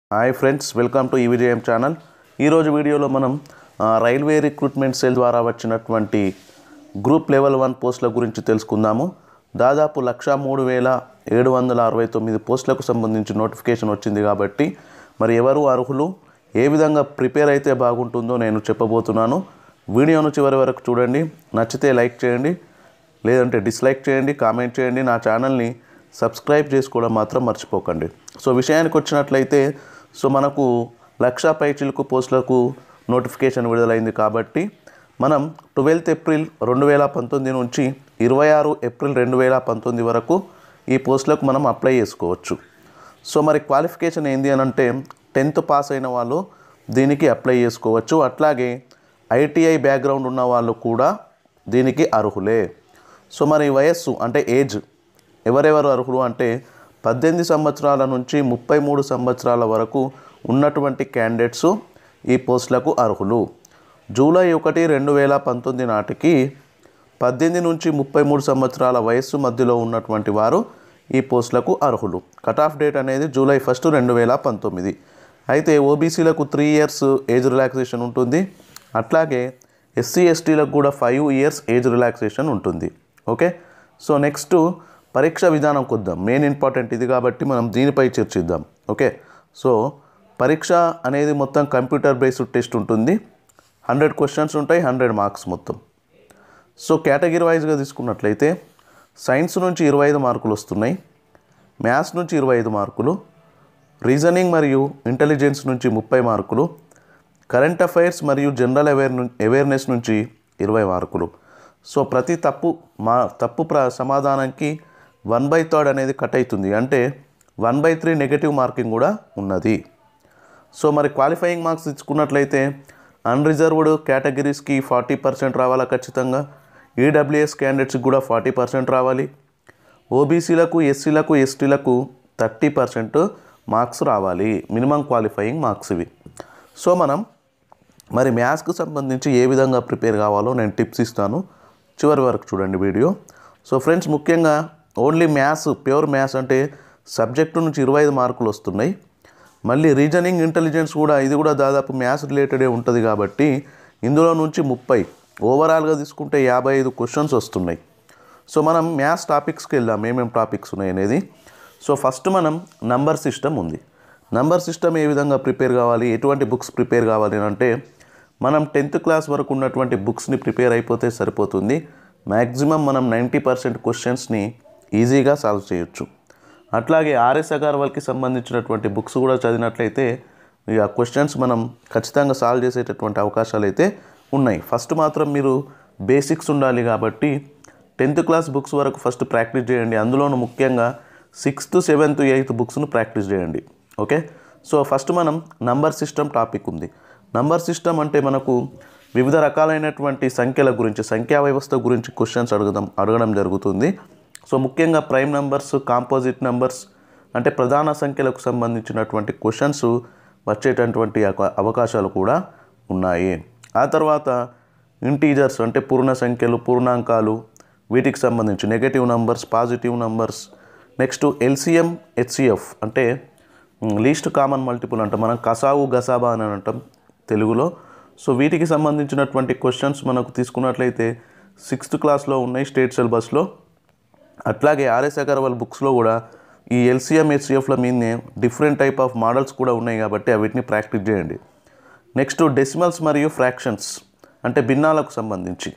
hi friends welcome to ఈ విజయం channel ఈరోజు వీడియోలో మనం ఆ, రైల్వే రిక్రూట్మెంట్ సెల్ ద్వారా వచ్చినటువంటి గ్రూప్ లెవెల్ వన్ పోస్టుల గురించి తెలుసుకుందాము దాదాపు లక్ష మూడు వేల ఏడు వందల అరవై తొమ్మిది పోస్టులకు సంబంధించి నోటిఫికేషన్ వచ్చింది కాబట్టి మరి ఎవరు అర్హులు ఏ విధంగా ప్రిపేర్ అయితే బాగుంటుందో నేను చెప్పబోతున్నాను వీడియోను చివరి వరకు చూడండి నచ్చితే లైక్ చేయండి లేదంటే డిస్లైక్ చేయండి కామెంట్ చేయండి నా ఛానల్ని సబ్స్క్రైబ్ చేసుకోవడం మాత్రం మర్చిపోకండి సో విషయానికి వచ్చినట్లయితే సో మనకు లక్ష పైచిలుకు పోస్టులకు నోటిఫికేషన్ విడుదలైంది కాబట్టి మనం ట్వెల్త్ ఏప్రిల్ రెండు వేల పంతొమ్మిది నుంచి ఇరవై ఆరు ఏప్రిల్ రెండు వేల పంతొమ్మిది వరకు ఈ పోస్టులకు మనం అప్లై చేసుకోవచ్చు సో మరి క్వాలిఫికేషన్ ఏంది అని అంటే టెన్త్ పాస్ అయిన వాళ్ళు దీనికి అప్లై చేసుకోవచ్చు అట్లాగే ఐటీఐ బ్యాక్గ్రౌండ్ ఉన్న వాళ్ళు కూడా దీనికి అర్హులే సో మరి వయస్సు అంటే ఏజ్ ఎవరెవరు అర్హులు అంటే పద్దెనిమిది సంవత్సరాల నుంచి ముప్పై మూడు సంవత్సరాల వరకు ఉన్నటువంటి క్యాండిడేట్స్ ఈ పోస్టులకు అర్హులు జూలై ఒకటి రెండు వేల పంతొమ్మిది నాటికి పద్దెనిమిది నుంచి ముప్పై మూడు సంవత్సరాల వయస్సు మధ్యలో ఉన్నటువంటి వారు ఈ పోస్టులకు అర్హులు కట్ ఆఫ్ డేట్ అనేది జూలై ఫస్ట్ రెండు వేల పంతొమ్మిది అయితే ఓబీసీలకు త్రీ ఇయర్స్ ఏజ్ రిలాక్సేషన్ ఉంటుంది అట్లాగే ఎస్సీ ఎస్టీలకు కూడా ఫైవ్ ఇయర్స్ ఏజ్ రిలాక్సేషన్ ఉంటుంది ఓకే సో నెక్స్ట్ పరీక్ష విధానం కొద్దాం మెయిన్ ఇంపార్టెంట్ ఇది కాబట్టి మనం దీనిపై చర్చిద్దాం ఓకే సో పరీక్ష అనేది మొత్తం కంప్యూటర్ బేస్డ్ టెస్ట్ ఉంటుంది హండ్రెడ్ క్వశ్చన్స్ ఉంటాయి హండ్రెడ్ మార్క్స్ మొత్తం సో కేటగిరీ వైజ్గా తీసుకున్నట్లయితే సైన్స్ నుంచి ఇరవై ఐదు మార్కులు వస్తున్నాయి మ్యాథ్స్ నుంచి ఇరవై ఐదు మార్కులు రీజనింగ్ మరియు ఇంటెలిజెన్స్ నుంచి ముప్పై మార్కులు కరెంట్ అఫైర్స్ మరియు జనరల్ అవేర్ అవేర్నెస్ నుంచి ఇరవై మార్కులు సో ప్రతి తప్పు మా తప్పు ప్ర సమాధానానికి వన్ బై థర్డ్ అనేది కట్ అవుతుంది అంటే one by three negative marking కూడా ఉన్నది సో మరి క్వాలిఫైయింగ్ మార్క్స్ ఇచ్చుకున్నట్లయితే అన్రిజర్వ్డ్ కేటగిరీస్కి ఫార్టీ పర్సెంట్ రావాలా ఖచ్చితంగా ఈడబ్ల్యూఎస్ క్యాండిడేట్స్కి కూడా ఫార్టీ పర్సెంట్ రావాలి ఓబీసీలకు ఎస్సీలకు ఎస్టీలకు థర్టీ పర్సెంట్ మార్క్స్ రావాలి మినిమం క్వాలిఫైయింగ్ మార్క్స్ ఇవి సో మనం మరి మ్యాథ్స్కి సంబంధించి ఏ విధంగా ప్రిపేర్ కావాలో నేను టిప్స్ ఇస్తాను చివరి వరకు చూడండి వీడియో సో ఫ్రెండ్స్ ముఖ్యంగా ఓన్లీ మ్యాథ్స్ ప్యూర్ మ్యాథ్స్ అంటే సబ్జెక్టు నుంచి ఇరవై ఐదు మార్కులు వస్తున్నాయి మళ్ళీ రీజనింగ్ ఇంటెలిజెన్స్ కూడా ఇది కూడా దాదాపు మ్యాథ్స్ రిలేటెడే ఉంటుంది కాబట్టి ఇందులో నుంచి ముప్పై ఓవరాల్గా తీసుకుంటే యాభై ఐదు క్వశ్చన్స్ వస్తున్నాయి సో మనం మ్యాథ్స్ టాపిక్స్కి వెళ్దాం ఏమేమి టాపిక్స్ ఉన్నాయి అనేది సో ఫస్ట్ మనం నంబర్ సిస్టమ్ ఉంది నంబర్ సిస్టమ్ ఏ విధంగా ప్రిపేర్ కావాలి ఎటువంటి బుక్స్ ప్రిపేర్ కావాలి అని అంటే మనం టెన్త్ క్లాస్ వరకు ఉన్నటువంటి బుక్స్ని ప్రిపేర్ అయిపోతే సరిపోతుంది మ్యాక్సిమం మనం నైంటీ పర్సెంట్ క్వశ్చన్స్ని ఈజీగా సాల్వ్ చేయొచ్చు అట్లాగే ఆర్ఎస్ అగర్వాల్కి సంబంధించినటువంటి బుక్స్ కూడా చదివినట్లయితే ఇక క్వశ్చన్స్ మనం ఖచ్చితంగా సాల్వ్ చేసేటటువంటి అవకాశాలు అయితే ఉన్నాయి ఫస్ట్ మాత్రం మీరు బేసిక్స్ ఉండాలి కాబట్టి టెన్త్ క్లాస్ బుక్స్ వరకు ఫస్ట్ ప్రాక్టీస్ చేయండి అందులోనూ ముఖ్యంగా సిక్స్త్ సెవెంత్ ఎయిత్ బుక్స్ను ప్రాక్టీస్ చేయండి ఓకే సో ఫస్ట్ మనం నంబర్ సిస్టమ్ టాపిక్ ఉంది నంబర్ సిస్టమ్ అంటే మనకు వివిధ రకాలైనటువంటి సంఖ్యల గురించి సంఖ్యా వ్యవస్థ గురించి క్వశ్చన్స్ అడగడం అడగడం జరుగుతుంది సో ముఖ్యంగా ప్రైమ్ నంబర్స్ కాంపోజిట్ నంబర్స్ అంటే ప్రధాన సంఖ్యలకు సంబంధించినటువంటి క్వశ్చన్స్ వచ్చేటటువంటి అవ- అవకాశాలు కూడా ఉన్నాయి ఆ తర్వాత ఇంటీజర్స్ అంటే పూర్ణ సంఖ్యలు పూర్ణాంకాలు వీటికి సంబంధించి negative numbers positive numbers next LCM HCF అంటే లీస్ట్ కామన్ మల్టిపుల్ అంటాం మనం కసావు గసాబా అని అంటాం తెలుగులో సో వీటికి సంబంధించినటువంటి క్వశ్చన్స్ మనకు తీసుకున్నట్లయితే సిక్స్త్ క్లాస్లో ఉన్నాయి స్టేట్ సిలబస్లో అట్లాగే ఆర్ఎస్ అగర్వాల్ బుక్స్లో కూడా ఈ ఎల్సిఎం హెచ్సిఎఫ్ల మీదనే డిఫరెంట్ టైప్ ఆఫ్ మోడల్స్ కూడా ఉన్నాయి కాబట్టి వీటిని ప్రాక్టీస్ చేయండి నెక్స్ట్ డెసిమల్స్ మరియు ఫ్రాక్షన్స్ అంటే భిన్నాలకు సంబంధించి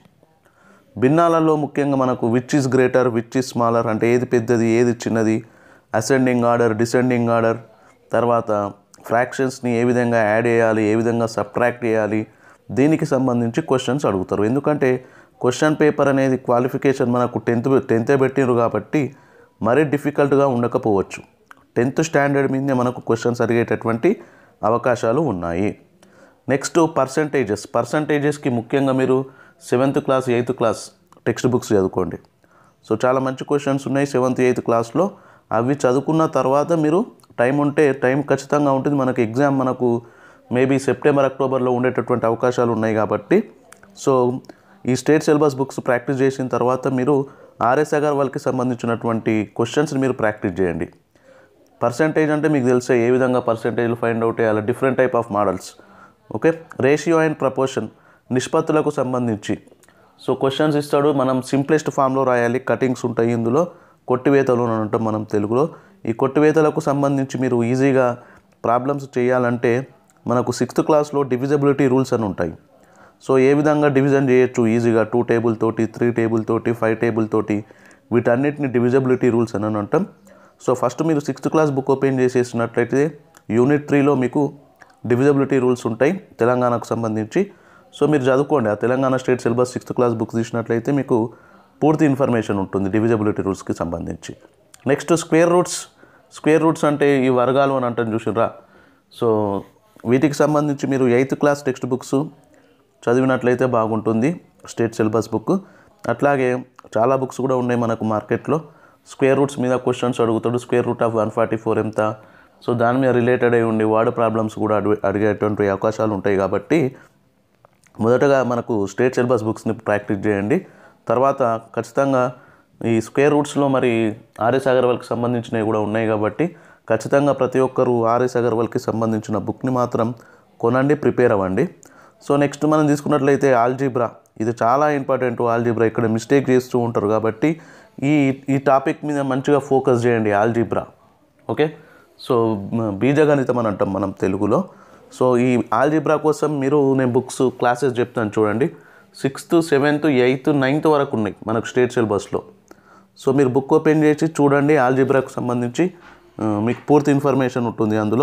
భిన్నాలలో ముఖ్యంగా మనకు which is greater which is smaller అంటే ఏది పెద్దది ఏది చిన్నది అసెండింగ్ ఆర్డర్ డిసెండింగ్ ఆర్డర్ తర్వాత ఫ్రాక్షన్స్ని ఏ విధంగా యాడ్ చేయాలి ఏ విధంగా సబ్ట్రాక్ట్ చేయాలి దీనికి సంబంధించి క్వశ్చన్స్ అడుగుతారు ఎందుకంటే క్వశ్చన్ పేపర్ అనేది క్వాలిఫికేషన్ మనకు టెన్త్ టెన్తే పెట్టినారు కాబట్టి మరీ డిఫికల్ట్గా ఉండకపోవచ్చు టెన్త్ స్టాండర్డ్ మీదనే మనకు క్వశ్చన్స్ అడిగేటటువంటి అవకాశాలు ఉన్నాయి నెక్స్ట్ పర్సంటేజెస్ పర్సంటేజెస్కి ముఖ్యంగా మీరు seventh class eighth class text books చదువుకోండి సో చాలా మంచి క్వశ్చన్స్ ఉన్నాయి సెవెంత్ ఎయిత్ క్లాస్లో అవి చదువుకున్న తర్వాత మీరు టైం ఉంటే టైం ఖచ్చితంగా ఉంటుంది మనకు ఎగ్జామ్ మనకు మేబీ సెప్టెంబర్ అక్టోబర్లో ఉండేటటువంటి అవకాశాలు ఉన్నాయి కాబట్టి సో ఈ స్టేట్ సిలబస్ బుక్స్ ప్రాక్టీస్ చేసిన తర్వాత మీరు ఆర్ఎస్ అగర్వాల్కి సంబంధించినటువంటి క్వశ్చన్స్ని మీరు ప్రాక్టీస్ చేయండి పర్సంటేజ్ అంటే మీకు తెలిసే ఏ విధంగా పర్సంటేజ్లు ఫైండ్ అవుట్ చేయాలి different type of models okay ratio and proportion నిష్పత్తులకు సంబంధించి సో క్వశ్చన్స్ ఇస్తాడు మనం సింప్లెస్ట్ ఫామ్లో రాయాలి కటింగ్స్ ఉంటాయి ఇందులో కొట్టివేతలు అని అంటాం మనం తెలుగులో ఈ కొట్టివేతలకు సంబంధించి మీరు ఈజీగా ప్రాబ్లమ్స్ చేయాలంటే మనకు సిక్స్త్ క్లాస్లో డివిజబిలిటీ రూల్స్ అని ఉంటాయి సో ఏ విధంగా డివిజన్ చేయొచ్చు ఈజీగా టూ టేబుల్ తోటి త్రీ టేబుల్ తోటి ఫైవ్ టేబుల్ తోటి వీటన్నిటిని డివిజబిలిటీ రూల్స్ అని అంటాం సో ఫస్ట్ మీరు సిక్స్త్ క్లాస్ బుక్ ఓపెన్ చేసేసినట్లయితే యూనిట్ త్రీలో మీకు డివిజబిలిటీ రూల్స్ ఉంటాయి తెలంగాణకు సంబంధించి సో మీరు చదువుకోండి ఆ Telangana state syllabus sixth class book తీసినట్లయితే మీకు పూర్తి ఇన్ఫర్మేషన్ ఉంటుంది డివిజబిలిటీ రూల్స్కి సంబంధించి next square roots square roots అంటే ఈ వర్గాలు అని అంటాను చూసిర్రా సో వీటికి సంబంధించి మీరు ఎయిత్ క్లాస్ టెక్స్ట్ బుక్స్ చదివినట్లయితే బాగుంటుంది స్టేట్ సిలబస్ బుక్ అట్లాగే చాలా బుక్స్ కూడా ఉన్నాయి మనకు మార్కెట్లో స్క్వేర్ రూట్స్ మీద క్వశ్చన్స్ అడుగుతాడు square root of one forty four ఎంత సో దాని మీద రిలేటెడ్ అయి ఉండి వార్డ్ ప్రాబ్లమ్స్ కూడా అడిగే అడిగేటువంటి అవకాశాలు ఉంటాయి కాబట్టి మొదటగా మనకు స్టేట్ సిలబస్ బుక్స్ని ప్రాక్టీస్ చేయండి తర్వాత ఖచ్చితంగా ఈ స్క్వేర్ రూట్స్లో మరి ఆర్ఎస్ అగర్వాల్కి సంబంధించినవి కూడా ఉన్నాయి కాబట్టి ఖచ్చితంగా ప్రతి ఒక్కరూ ఆర్ఎస్ అగర్వాల్కి సంబంధించిన బుక్ని మాత్రం కొనండి ప్రిపేర్ అవ్వండి సో నెక్స్ట్ మనం తీసుకున్నట్లయితే ఆల్జీబ్రా ఇది చాలా ఇంపార్టెంట్ ఆల్జీబ్రా ఇక్కడ మిస్టేక్ చేస్తూ ఉంటారు కాబట్టి ఈ ఈ టాపిక్ మీద మంచిగా ఫోకస్ చేయండి ఆల్జీబ్రా ఓకే సో మ- బీజగణితం అని అంటాం మనం తెలుగులో సో ఈ ఆల్జీబ్రా కోసం మీరు నేను బుక్స్ క్లాసెస్ చెప్తాను చూడండి సిక్స్త్ సెవెంత్ ఎయిత్ నైన్త్ వరకు ఉన్నాయి మనకు స్టేట్ సిలబస్లో సో మీరు బుక్ ఓపెన్ చేసి చూడండి ఆల్జీబ్రాకు సంబంధించి ఆ, మీకు పూర్తి ఇన్ఫర్మేషన్ ఉంటుంది అందులో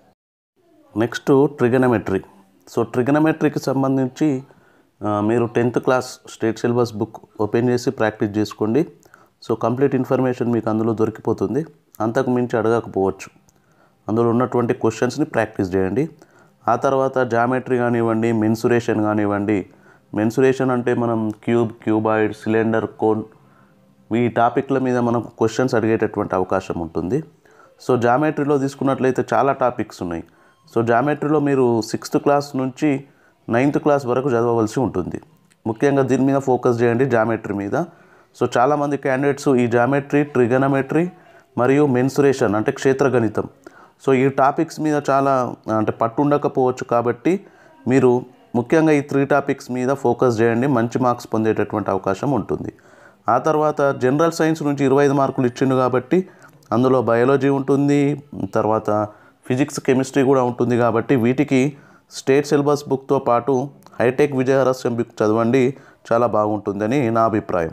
నెక్స్ట్ ట్రిగనమెట్రీ సో ట్రిగనమెట్రీకి సంబంధించి ఆ, మీరు tenth class state syllabus book open చేసి ప్రాక్టీస్ చేసుకోండి సో కంప్లీట్ ఇన్ఫర్మేషన్ మీకు అందులో దొరికిపోతుంది అంతకు మించి అడగకపోవచ్చు అందులో ఉన్నటువంటి క్వశ్చన్స్ని ప్రాక్టీస్ చేయండి ఆ తర్వాత జామెట్రీ కానివ్వండి మెన్సురేషన్ కానివ్వండి మెన్సురేషన్ అంటే మనం క్యూబ్ క్యూబాయిడ్ సిలిండర్ కోన్ ఈ టాపిక్ల మీద మనకు క్వశ్చన్స్ అడిగేటటువంటి అవకాశం ఉంటుంది సో జామెట్రీలో తీసుకున్నట్లయితే చాలా టాపిక్స్ ఉన్నాయి సో జామెట్రీలో మీరు సిక్స్త్ క్లాస్ నుంచి నైన్త్ క్లాస్ వరకు చదవవలసి ఉంటుంది ముఖ్యంగా దీని మీద ఫోకస్ చేయండి జామెట్రీ మీద సో చాలామంది క్యాండిడేట్స్ ఈ జామెట్రీ ట్రిగనమెట్రీ మరియు మెన్సురేషన్ అంటే క్షేత్రగణితం సో ఈ టాపిక్స్ మీద చాలా అంటే పట్టు ఉండకపోవచ్చు కాబట్టి మీరు ముఖ్యంగా ఈ త్రీ టాపిక్స్ మీద ఫోకస్ చేయండి మంచి మార్క్స్ పొందేటటువంటి అవకాశం ఉంటుంది ఆ తర్వాత జనరల్ సైన్స్ నుంచి ఇరవై ఐదు మార్కులు ఇచ్చిండు కాబట్టి అందులో బయాలజీ ఉంటుంది తర్వాత ఫిజిక్స్ కెమిస్ట్రీ కూడా ఉంటుంది కాబట్టి వీటికి స్టేట్ సిలబస్ బుక్తో పాటు హైటెక్ విజయరహస్యం బుక్ చదవండి చాలా బాగుంటుందని నా అభిప్రాయం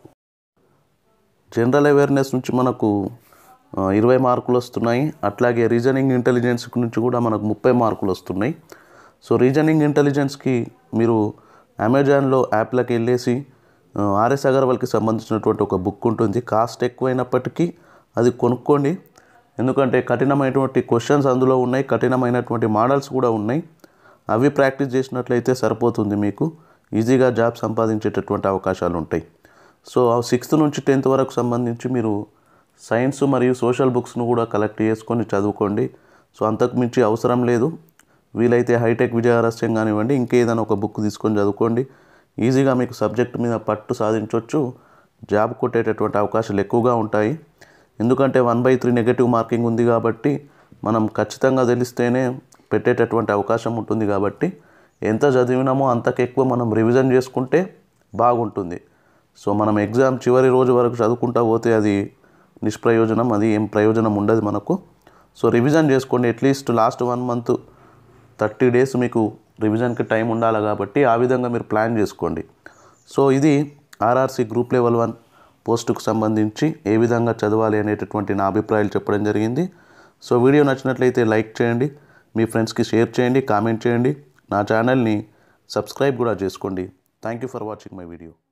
జనరల్ అవేర్నెస్ నుంచి మనకు ఆ, ఇరవై మార్కులు వస్తున్నాయి అట్లాగే రీజనింగ్ ఇంటెలిజెన్స్ నుంచి కూడా మనకు ముప్పై మార్కులు వస్తున్నాయి సో రీజనింగ్ ఇంటెలిజెన్స్కి మీరు అమెజాన్లో యాప్లోకి వెళ్ళేసి ఆ, ఆర్ఎస్ అగర్వాల్కి సంబంధించినటువంటి ఒక బుక్ ఉంటుంది కాస్ట్ ఎక్కువైనప్పటికీ అది కొనుక్కోండి ఎందుకంటే కఠినమైనటువంటి క్వశ్చన్స్ అందులో ఉన్నాయి కఠినమైనటువంటి మోడల్స్ కూడా ఉన్నాయి అవి ప్రాక్టీస్ చేసినట్లయితే సరిపోతుంది మీకు ఈజీగా జాబ్ సంపాదించేటటువంటి అవకాశాలు ఉంటాయి సో సిక్స్త్ నుంచి టెన్త్ వరకు సంబంధించి మీరు సైన్స్ మరియు సోషల్ బుక్స్ను కూడా కలెక్ట్ చేసుకొని చదువుకోండి సో అంతకు మించి అవసరం లేదు వీలైతే హైటెక్ విజయరహస్యం కానివ్వండి ఇంకేదైనా ఒక బుక్ తీసుకొని చదువుకోండి ఈజీగా మీకు సబ్జెక్ట్ మీద పట్టు సాధించవచ్చు జాబ్ కొట్టేటటువంటి అవకాశాలు ఎక్కువగా ఉంటాయి ఎందుకంటే one by three negative marking ఉంది కాబట్టి మనం ఖచ్చితంగా తెలిస్తేనే పెట్టేటటువంటి అవకాశం ఉంటుంది కాబట్టి ఎంత చదివినామో అంతకెక్కువ మనం రివిజన్ చేసుకుంటే బాగుంటుంది సో మనం ఎగ్జామ్ చివరి రోజు వరకు చదువుకుంటా పోతే అది నిష్ప్రయోజనం అది ఏం ప్రయోజనం ఉండదు మనకు సో రివిజన్ చేసుకోండి at least last one month thirty days మీకు రివిజన్కి టైం ఉండాలి కాబట్టి ఆ విధంగా మీరు ప్లాన్ చేసుకోండి సో ఇది ఆర్ఆర్సి గ్రూప్ లెవెల్ వన్ పోస్టుకు సంబంధించి ఏ విధంగా చదవాలి అనేటటువంటి నా అభిప్రాయాలు చెప్పడం జరిగింది సో వీడియో నచ్చినట్లయితే లైక్ చేయండి మీ ఫ్రెండ్స్కి షేర్ చేయండి కామెంట్ చేయండి నా ఛానల్ని సబ్స్క్రైబ్ కూడా చేసుకోండి thank you for watching my video